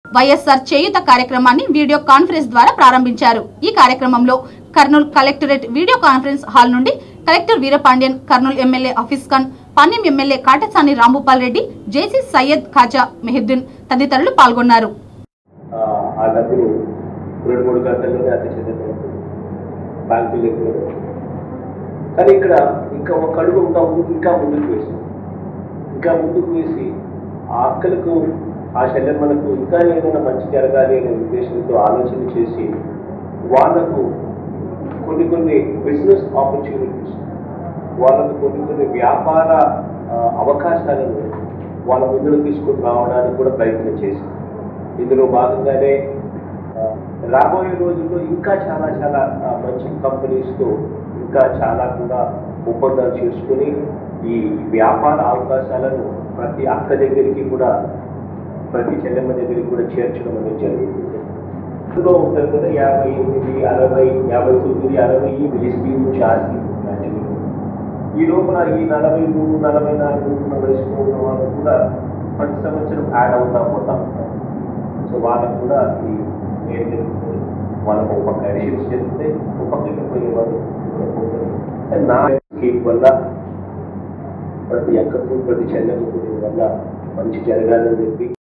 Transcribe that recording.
వైఎస్ఆర్ చేయుత కార్యక్రమాన్ని video conference ద్వారా ప్రారంభించారు ఈ కార్యక్రమంలో Kurnool collectorate video conference hall నుండి collector Veerapandian Kurnool MLA Hafeez Khan Panyam MLA Katasani Rambhupal Reddy JC Syed Khaja Mohiuddin తదితరులు పాల్గొన్నారు ఆ, ఆ డబ్బులు రెండు మూడు గంటల్లోనే అతి చెందిన బ్యాంకులు ఎక్కువ కానీ ఇక్కడ ఇంకా ఒక అడుగు ఇంకా ముందు ఇంకా ముందుకు వేసి ఇంకా ముందుకు వేసి ఆ అక్కలకు ఆ శల్యమ్మలకు ఇంకా ఏదైనా మంచి జరగాలి అనే ఉద్దేశంతో ఆలోచన చేసి వాళ్ళకు కొన్ని కొన్ని బిజినెస్ ఆపర్చునిటీస్ వాళ్ళకు కొన్ని కొన్ని వ్యాపార ఆ, అవకాశాలను వాళ్ళ ముందుకు తీసుకొని రావడానికి కూడా ప్రయత్నం చేసింది ఇందులో భాగంగానే ఆ, రాబోయే రోజుల్లో ఇంకా చాలా చాలా ఆ, మంచి కంపెనీస్తో ఇంకా చాలా కూడా ఒప్పందాలు చేసుకుని ఈ వ్యాపార అవకాశాలను ప్రతి అక్క దగ్గరికి కూడా ప్రతి చెల్లెమ్మ దగ్గరికి కూడా చేర్చడం అనేది జరుగుతుంది అందులో ఉంటుంది కదా యాభై ఎనిమిది అరవై యాభై తొమ్మిది అరవై ఎస్పీ నుంచి ఆస్తి యాక్చువల్లీ ఈ లోపల ఈ నలభై మూడు నలభై నాలుగు ఉన్న వయసులో ఉన్న వాళ్ళు కూడా ప్రతి సంవత్సరం యాడ్ అవుతా పోతా ఉంటారు సో వాళ్ళకు కూడా ఈ ఏం జరుగుతుంది వాళ్ళకు ఒక పక్క అడిషన్స్ జరుగుతాయి ఒక పక్కకి పోయే వాళ్ళు కూడా పోతారు అండ్ నా స్కీమ్ వల్ల ప్రతి అక్కకు ప్రతి చెల్లెలకు వల్ల మంచి జరగాలని చెప్పి